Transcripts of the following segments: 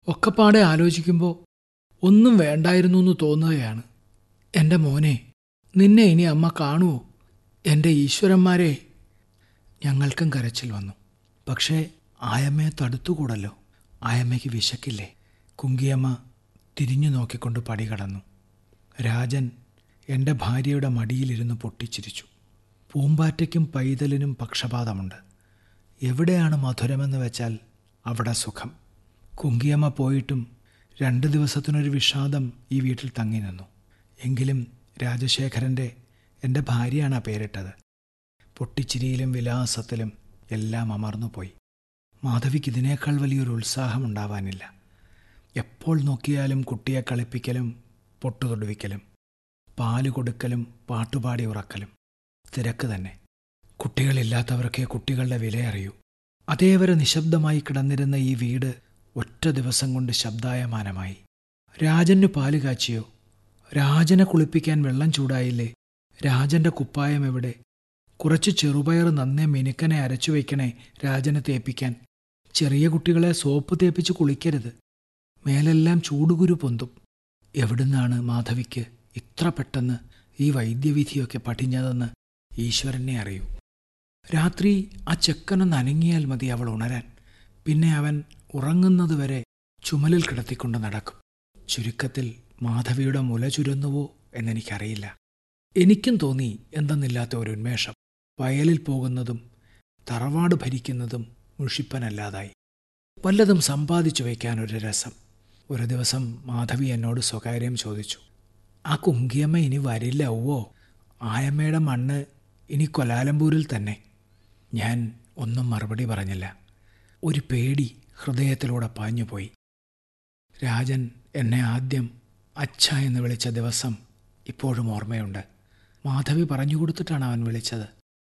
ഒക്കെപ്പാടെ ആലോചിക്കുമ്പോൾ ഒന്നും വേണ്ടായിരുന്നു എന്ന് തോന്നുകയാണ് എൻ്റെ മോനെ നിന്നെ ഇനി അമ്മ കാണുമോ എൻ്റെ ഈശ്വരന്മാരെ ഞങ്ങൾക്കും കരച്ചിൽ വന്നു പക്ഷേ ആയമ്മയെ തടുത്തുകൂടല്ലോ ആയമ്മയ്ക്ക് വിശക്കില്ലേ കുങ്കിയമ്മ തിരിഞ്ഞു നോക്കിക്കൊണ്ട് പടി കടന്നു രാജൻ എൻ്റെ ഭാര്യയുടെ മടിയിലിരുന്ന് പൊട്ടിച്ചിരിച്ചു പൂമ്പാറ്റയ്ക്കും പൈതലിനും പക്ഷപാതമുണ്ട് എവിടെയാണ് മധുരമെന്ന് വെച്ചാൽ അവിടെ സുഖം കുങ്കിയമ്മ പോയിട്ടും രണ്ട് ദിവസത്തിനൊരു വിഷാദം ഈ വീട്ടിൽ തങ്ങി നിന്നു എങ്കിലും രാജശേഖരൻ്റെ എൻ്റെ ഭാര്യയാണ് ആ പേരിട്ടത് പൊട്ടിച്ചിരിയിലും വിലാസത്തിലും എല്ലാം അമർന്നുപോയി മാധവിക്ക് ഇതിനേക്കാൾ വലിയൊരു ഉത്സാഹം ഉണ്ടാവാനില്ല എപ്പോൾ നോക്കിയാലും കുട്ടിയെ കളിപ്പിക്കലും പൊട്ടുതൊടുവിക്കലും പാല് കൊടുക്കലും പാട്ടുപാടി ഉറക്കലും തിരക്ക് തന്നെ കുട്ടികളില്ലാത്തവർക്കേ കുട്ടികളുടെ വില അറിയൂ അതേവരെ നിശബ്ദമായി കിടന്നിരുന്ന ഈ വീട് ഒറ്റ ദിവസം കൊണ്ട് ശബ്ദായമാനമായി രാജന് പാല് കാച്ചിയോ രാജനെ കുളിപ്പിക്കാൻ വെള്ളം ചൂടായില്ലേ രാജന്റെ കുപ്പായം എവിടെ കുറച്ച് ചെറുപയർ നന്നേ മിനുക്കനെ അരച്ചു വയ്ക്കണേ രാജനെ തേപ്പിക്കാൻ ചെറിയ കുട്ടികളെ സോപ്പ് തേപ്പിച്ച് കുളിക്കരുത് മേലെല്ലാം ചൂടുകുരു പൊന്തും എവിടുന്നാണ് മാധവിക്ക് ഇത്ര പെട്ടെന്ന് ഈ വൈദ്യവിധിയൊക്കെ പഠിഞ്ഞതെന്ന് ഈശ്വരനെ അറിയൂ രാത്രി ആ ചെക്കനൊന്ന് അനങ്ങിയാൽ മതി അവൾ ഉണരാൻ പിന്നെ അവൻ ഉറങ്ങുന്നതുവരെ ചുമലിൽ കിടത്തിക്കൊണ്ട് നടക്കും ചുരുക്കത്തിൽ മാധവിയുടെ മുല ചുരുന്നുവോ എന്നെനിക്കറിയില്ല എനിക്കും തോന്നി എന്തെന്നില്ലാത്ത ഒരു ഉന്മേഷം വയലിൽ പോകുന്നതും തറവാട് ഭരിക്കുന്നതും മുഷിപ്പനല്ലാതായി വല്ലതും സമ്പാദിച്ചു വയ്ക്കാനൊരു രസം ഒരു ദിവസം മാധവി എന്നോട് സ്വകാര്യം ചോദിച്ചു ആ കുങ്കിയമ്മ ഇനി വരില്ല ഓവോ ആയമ്മയുടെ മണ്ണ് ഇനി കൊലാലമ്പൂരിൽ തന്നെ ഞാൻ ഒന്നും മറുപടി പറഞ്ഞില്ല ഒരു പേടി ഹൃദയത്തിലൂടെ പാഞ്ഞുപോയി രാജൻ എന്നെ ആദ്യം അച്ഛ എന്ന് വിളിച്ച ദിവസം ഇപ്പോഴും ഓർമ്മയുണ്ട് മാധവി പറഞ്ഞു കൊടുത്തിട്ടാണ് അവൻ വിളിച്ചത്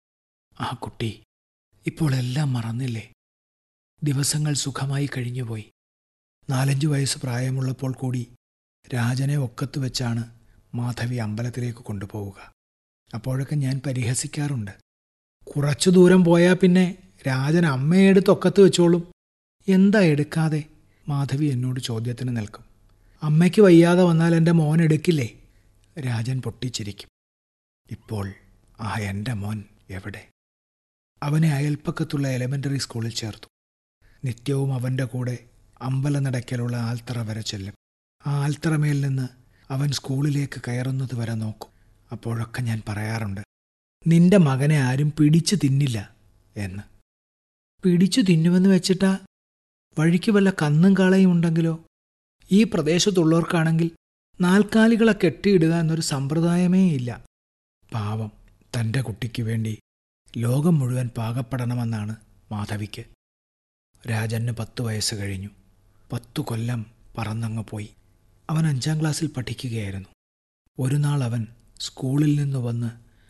ആ കുട്ടി ഇപ്പോൾ എല്ലാം മറന്നില്ലേ ദിവസങ്ങൾ സുഖമായി കഴിഞ്ഞുപോയി നാലഞ്ചു വയസ്സ് പ്രായമുള്ളപ്പോൾ കൂടി രാജനെ ഒക്കത്ത് വെച്ചാണ് മാധവി അമ്പലത്തിലേക്ക് കൊണ്ടുപോവുക അപ്പോഴൊക്കെ ഞാൻ പരിഹസിക്കാറുണ്ട് കുറച്ചു ദൂരം പോയാൽ പിന്നെ രാജൻ അമ്മയെ എടുത്ത് ഒക്കത്ത് വെച്ചോളും എന്താ എടുക്കാതെ മാധവി എന്നോട് ചോദ്യത്തിന് നിൽക്കും അമ്മയ്ക്ക് വയ്യാതെ വന്നാൽ എൻ്റെ മോൻ എടുക്കില്ലേ രാജൻ പൊട്ടിച്ചിരിക്കും ഇപ്പോൾ ആ എൻ്റെ മോൻ എവിടെ അവനെ അയൽപ്പക്കത്തുള്ള എലിമെൻ്ററി സ്കൂളിൽ ചേർത്തു നിത്യവും അവൻ്റെ കൂടെ അമ്പലനടയ്ക്കലുള്ള ആൽത്തറ വരെ ചെല്ലും ആ ആൽത്തറമേൽ നിന്ന് അവൻ സ്കൂളിലേക്ക് കയറുന്നത് വരെ നോക്കും അപ്പോഴൊക്കെ ഞാൻ പറയാറുണ്ട് നിന്റെ മകനെ ആരും പിടിച്ചു തിന്നില്ല എന്ന് പിടിച്ചു തിന്നുമെന്ന് വെച്ചിട്ടാ വഴിക്ക് വല്ല കന്നും കാളയും ഉണ്ടെങ്കിലോ ഈ പ്രദേശത്തുള്ളവർക്കാണെങ്കിൽ നാൽക്കാലികളെ കെട്ടിയിടുക എന്നൊരു സമ്പ്രദായമേ ഇല്ല പാവം തൻ്റെ കുട്ടിക്ക് വേണ്ടി ലോകം മുഴുവൻ പാകപ്പെടണമെന്നാണ് മാധവിക്ക് രാജന് പത്ത് വയസ്സ് കഴിഞ്ഞു പത്തു കൊല്ലം പറന്നങ്ങ് പോയി അവൻ അഞ്ചാം ക്ലാസ്സിൽ പഠിക്കുകയായിരുന്നു ഒരു നാൾ അവൻ സ്കൂളിൽ നിന്ന് വന്ന്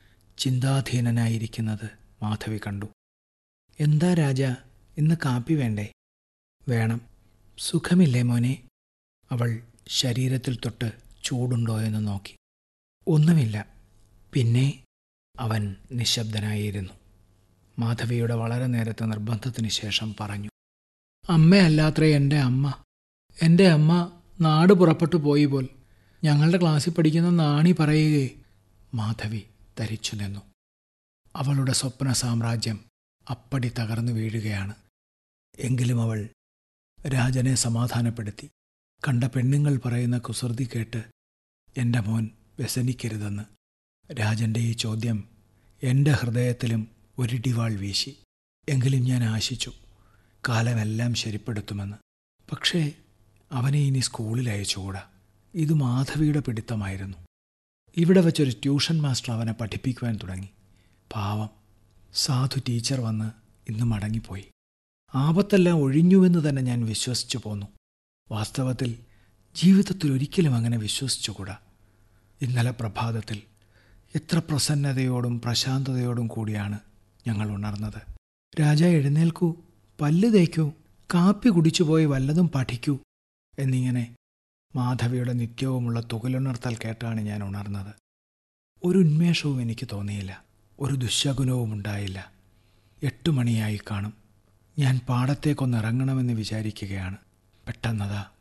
ചിന്താധീനനായിരിക്കുന്നത് മാധവി കണ്ടു എന്താ രാജ ഇന്ന് കാപ്പി വേണ്ടേ വേണം സുഖമില്ലേ മോനെ അവൾ ശരീരത്തിൽ തൊട്ട് ചൂടുണ്ടോ എന്ന് നോക്കി ഒന്നുമില്ല പിന്നെ അവൻ നിശബ്ദനായിരുന്നു മാധവിയുടെ വളരെ നേരത്തെ നിർബന്ധത്തിന് ശേഷം പറഞ്ഞു അമ്മയല്ലാത്രേ എൻ്റെ അമ്മ എൻ്റെ അമ്മ നാട് പുറപ്പെട്ടു പോയി പോൽ ഞങ്ങളുടെ ക്ലാസ്സിൽ പഠിക്കുന്ന നാണി പറയുകയെ മാധവി ധരിച്ചു നിന്നു അവളുടെ സ്വപ്ന സാമ്രാജ്യം അപ്പടി തകർന്നു വീഴുകയാണ് എങ്കിലും അവൾ രാജനെ സമാധാനപ്പെടുത്തി കണ്ട പെണ്ണുങ്ങൾ പറയുന്ന കുസൃതി കേട്ട് എൻ്റെ മോൻ വ്യസനിക്കരുതെന്ന് രാജൻ്റെ ഈ ചോദ്യം എൻ്റെ ഹൃദയത്തിലും ഒരിടിവാൾ വീശി എങ്കിലും ഞാൻ ആശിച്ചു കാലമെല്ലാം ശരിപ്പെടുത്തുമെന്ന് പക്ഷേ അവനെ ഇനി സ്കൂളിൽ അയച്ചുകൂടാ ഇത് മാധവിയുടെ പിടുത്തമായിരുന്നു ഇവിടെ വച്ചൊരു ട്യൂഷൻ മാസ്റ്റർ അവനെ പഠിപ്പിക്കുവാൻ തുടങ്ങി പാവം സാധു ടീച്ചർ വന്ന് ഇന്ന് മടങ്ങിപ്പോയി ആപത്തെല്ലാം ഒഴിഞ്ഞുവെന്ന് തന്നെ ഞാൻ വിശ്വസിച്ചു പോന്നു വാസ്തവത്തിൽ ജീവിതത്തിൽ ഒരിക്കലും അങ്ങനെ വിശ്വസിച്ചുകൂടാ ഇന്നലെ പ്രഭാതത്തിൽ എത്ര പ്രസന്നതയോടും പ്രശാന്തതയോടും കൂടിയാണ് ഞങ്ങൾ ഉണർന്നത് രാജ എഴുന്നേൽക്കൂ പല്ല് തേക്കൂ കാപ്പി കുടിച്ചുപോയി വല്ലതും പഠിക്കൂ എന്നിങ്ങനെ മാധവിയുടെ നിത്യവുമുള്ള തുകലുണർത്തൽ കേട്ടാണ് ഞാൻ ഉണർന്നത് ഒരു ഉന്മേഷവും എനിക്ക് തോന്നിയില്ല ഒരു ദുശകുനവും ഉണ്ടായില്ല എട്ടു മണിയായി കാണും ഞാൻ പാടത്തേക്കൊന്ന് ഇറങ്ങണമെന്ന് വിചാരിക്കുകയാണ് പെട്ടെന്നതാ